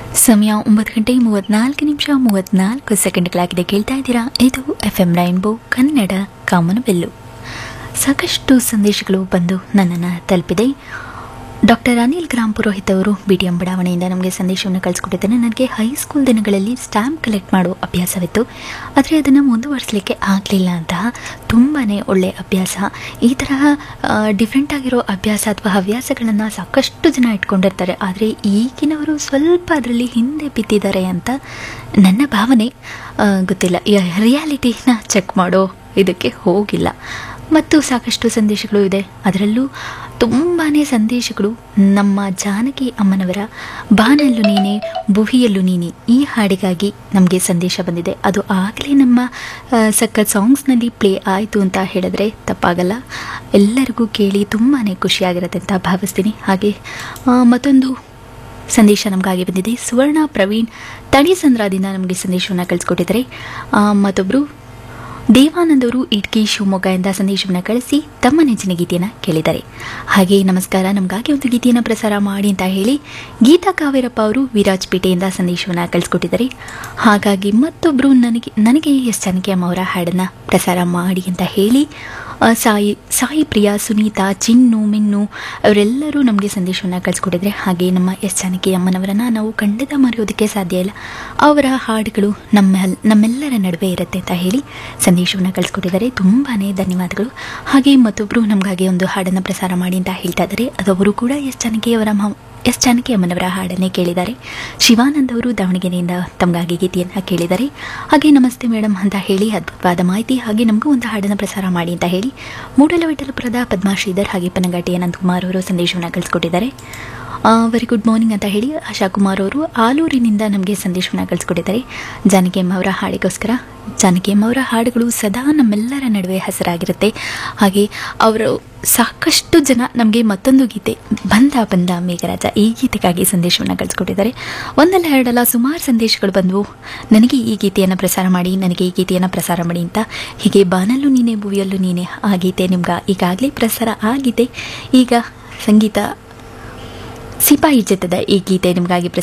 ಸಮಯ ಒಂಬತ್ತು ಗಂಟೆ ಮೂವತ್ನಾಲ್ಕು ನಿಮಿಷ ಮೂವತ್ನಾಲ್ಕು ಸೆಕೆಂಡ್ಗಳಾಗಿದೆ ಕೇಳ್ತಾ ಇದ್ದೀರಾ ಇದು ಎಫ್ ಎಂ ರೈನ್ಬೋ ಕನ್ನಡ ಕಾಮನಬೆಲ್ಲು ಸಾಕಷ್ಟು ಸಂದೇಶಗಳು ಬಂದು ನನ್ನನ್ನು ತಲುಪಿದೆ ಡಾಕ್ಟರ್ ಅನಿಲ್ ಗ್ರಾಮ್ ಪುರೋಹಿತ್ ಅವರು ಬಿ ಟಿ ಎಂ ಬಡಾವಣೆಯಿಂದ ನಮಗೆ ಸಂದೇಶವನ್ನು ಕಳಿಸ್ಕೊಟ್ಟಿದ್ದಾರೆ ನನಗೆ ಹೈಸ್ಕೂಲ್ ದಿನಗಳಲ್ಲಿ ಸ್ಟ್ಯಾಂಪ್ ಕಲೆಕ್ಟ್ ಮಾಡೋ ಅಭ್ಯಾಸವಿತ್ತು ಆದರೆ ಅದನ್ನು ಮುಂದುವರಿಸಲಿಕ್ಕೆ ಆಗಲಿಲ್ಲ ಅಂತಹ ತುಂಬಾ ಒಳ್ಳೆಯ ಅಭ್ಯಾಸ ಈ ತರಹ ಡಿಫ್ರೆಂಟ್ ಆಗಿರೋ ಅಭ್ಯಾಸ ಅಥವಾ ಹವ್ಯಾಸಗಳನ್ನು ಸಾಕಷ್ಟು ಜನ ಇಟ್ಕೊಂಡಿರ್ತಾರೆ ಆದರೆ ಈಗಿನವರು ಸ್ವಲ್ಪ ಅದರಲ್ಲಿ ಹಿಂದೆ ಬಿದ್ದಿದ್ದಾರೆ ಅಂತ ನನ್ನ ಭಾವನೆ ಆ, ಗೊತ್ತಿಲ್ಲ ರಿಯಾಲಿಟಿನ ಚೆಕ್ ಮಾಡೋ ಇದಕ್ಕೆ ಹೋಗಿಲ್ಲ ಮತ್ತು ಸಾಕಷ್ಟು ಸಂದೇಶಗಳು ಇದೆ ಅದರಲ್ಲೂ ತುಂಬಾ ಸಂದೇಶಗಳು ನಮ್ಮ ಜಾನಕಿ ಅಮ್ಮನವರ ಬಾನಲ್ಲು ನೀನೆ ಭುವಿಯಲ್ಲೂ ನೀನೆ ಈ ಹಾಡಿಗಾಗಿ ನಮಗೆ ಸಂದೇಶ ಬಂದಿದೆ ಅದು ಆಗಲೇ ನಮ್ಮ ಆ, ಸಖತ್ ಸಾಂಗ್ಸ್ನಲ್ಲಿ ಪ್ಲೇ ಆಯಿತು ಅಂತ ಹೇಳಿದ್ರೆ ತಪ್ಪಾಗಲ್ಲ ಎಲ್ಲರಿಗೂ ಕೇಳಿ ತುಂಬಾ ಖುಷಿಯಾಗಿರುತ್ತೆ ಅಂತ ಭಾವಿಸ್ತೀನಿ ಹಾಗೆ ಆ, ಮತ್ತೊಂದು ಸಂದೇಶ ನಮಗಾಗಿ ಬಂದಿದೆ ಸುವರ್ಣ ಪ್ರವೀಣ್ ತಣಿಸಂದ್ರದಿಂದ ನಮಗೆ ಸಂದೇಶವನ್ನು ಕಳಿಸ್ಕೊಟ್ಟಿದ್ದಾರೆ ಆ, ಮತ್ತೊಬ್ಬರು ದೇವಾನಂದ್ ಅವರು ಇಟ್ಕಿ ಶಿವಮೊಗ್ಗದಿಂದ ಸಂದೇಶವನ್ನು ಕಳಿಸಿ ತಮ್ಮ ನೆಚ್ಚಿನ ಗೀತೆಯನ್ನು ಕೇಳಿದ್ದಾರೆ ಹಾಗೆ ನಮಸ್ಕಾರ ನಮಗಾಗಿ ಒಂದು ಗೀತೆಯನ್ನು ಪ್ರಸಾರ ಮಾಡಿ ಅಂತ ಹೇಳಿ ಗೀತಾ ಕಾವೇರಪ್ಪ ಅವರು ವಿರಾಜಪೇಟೆಯಿಂದ ಸಂದೇಶವನ್ನು ಕಳಿಸ್ಕೊಟ್ಟಿದ್ದಾರೆ ಹಾಗಾಗಿ ಮತ್ತೊಬ್ಬರು ನನಗೆ ನನಗೆ ಎಸ್ ಜಾನಕಿಯಮ್ಮ ಅವರ ಹಾಡನ್ನು ಪ್ರಸಾರ ಮಾಡಿ ಅಂತ ಹೇಳಿ ಆ, ಸಾಯಿ ಸಾಯಿ ಪ್ರಿಯಾ ಸುನೀತಾ ಚಿನ್ನು ಮಿನ್ನು ಅವರೆಲ್ಲರೂ ನಮಗೆ ಸಂದೇಶವನ್ನು ಕಳಿಸ್ಕೊಟ್ಟಿದ್ರೆ ಹಾಗೆ ನಮ್ಮ ಎಸ್ ಜಾನಕಿ ಅಮ್ಮನವರನ್ನು ನಾವು ಖಂಡಿತ ಮರೆಯೋದಕ್ಕೆ ಸಾಧ್ಯ ಇಲ್ಲ ಅವರ ಹಾಡುಗಳು ನಮ್ಮ ನಮ್ಮೆಲ್ಲರ ನಡುವೆ ಇರುತ್ತೆ ಅಂತ ಹೇಳಿ ಸಂದೇಶವನ್ನು ಕಳಿಸ್ಕೊಟ್ಟಿದ್ದಾರೆ ತುಂಬಾ ಧನ್ಯವಾದಗಳು ಹಾಗೆ ಮತ್ತೊಬ್ಬರು ನಮಗಾಗಿ ಒಂದು ಹಾಡನ್ನು ಪ್ರಸಾರ ಮಾಡಿ ಅಂತ ಹೇಳ್ತಾ ಇದ್ದಾರೆ ಅದವರು ಕೂಡ ಎಸ್ ಜಾನಕಿಯವರ ಮ ಎಸ್ ಜಾನಕಿ ಅಮ್ಮನವರ ಹಾಡನ್ನೇ ಕೇಳಿದ್ದಾರೆ ಶಿವಾನಂದ್ ಅವರು ದಾವಣಗೆರೆಯಿಂದ ತಮಗಾಗಿ ಗೀತೆಯನ್ನು ಕೇಳಿದ್ದಾರೆ ಹಾಗೆ ನಮಸ್ತೆ ಮೇಡಮ್ ಅಂತ ಹೇಳಿ ಅದ್ಭುತವಾದ ಮಾಹಿತಿ ಹಾಗೆ ನಮಗೂ ಒಂದು ಹಾಡನ್ನು ಪ್ರಸಾರ ಮಾಡಿ ಅಂತ ಹೇಳಿ ಮೂಡಲವಿಠಲಪುರದ ಪದ್ಮಾ ಶ್ರೀಧರ್ ಹಾಗೆ ಪನಗಟ್ಟಿ ಅನಂತಕುಮಾರ್ ಅವರು ಸಂದೇಶವನ್ನು ಕಳಿಸ್ಕೊಟ್ಟಿದ್ದಾರೆ ವೆರಿ ಗುಡ್ ಮಾರ್ನಿಂಗ್ ಅಂತ ಹೇಳಿ ಆಶಾ ಕುಮಾರ್ ಅವರು ಆಲೂರಿನಿಂದ ನಮಗೆ ಸಂದೇಶವನ್ನು ಕಳಿಸ್ಕೊಟ್ಟಿದ್ದಾರೆ ಜಾನಕಿ ಅಮ್ಮ ಅವರ ಹಾಡಿಗೋಸ್ಕರ ಜಾನಕಿ ಅಮ್ಮ ಅವರ ಹಾಡುಗಳು ಸದಾ ನಮ್ಮೆಲ್ಲರ ನಡುವೆ ಹೆಸರಾಗಿರುತ್ತೆ ಹಾಗೆ ಅವರು ಸಾಕಷ್ಟು ಜನ ನಮಗೆ ಮತ್ತೊಂದು ಗೀತೆ ಬಂದ ಬಂದ ಮೇಘರಾಜ ಈ ಗೀತೆಗಾಗಿ ಸಂದೇಶವನ್ನು ಕಳಿಸ್ಕೊಟ್ಟಿದ್ದಾರೆ ಒಂದಲ್ಲ ಎರಡಲ್ಲ ಸುಮಾರು ಸಂದೇಶಗಳು ಬಂದವು ನನಗೆ ಈ ಗೀತೆಯನ್ನು ಪ್ರಸಾರ ಮಾಡಿ ನನಗೆ ಈ ಗೀತೆಯನ್ನು ಪ್ರಸಾರ ಮಾಡಿ ಅಂತ ಹೀಗೆ ಬಾನಲ್ಲೂ ನೀನೆ ಭುವಿಯಲ್ಲೂ ನೀನೆ ಆ ಗೀತೆ ನಿಮ್ಗೆ ಈಗಾಗಲೇ ಪ್ರಸಾರ ಆಗಿದೆ ಈಗ ಸಂಗೀತ ಸಿಪಾಯಿ ಚಿತ್ರದ ಈ ಗೀತೆ ನಿಮಗಾಗಿ ಪ್ರಸಾರ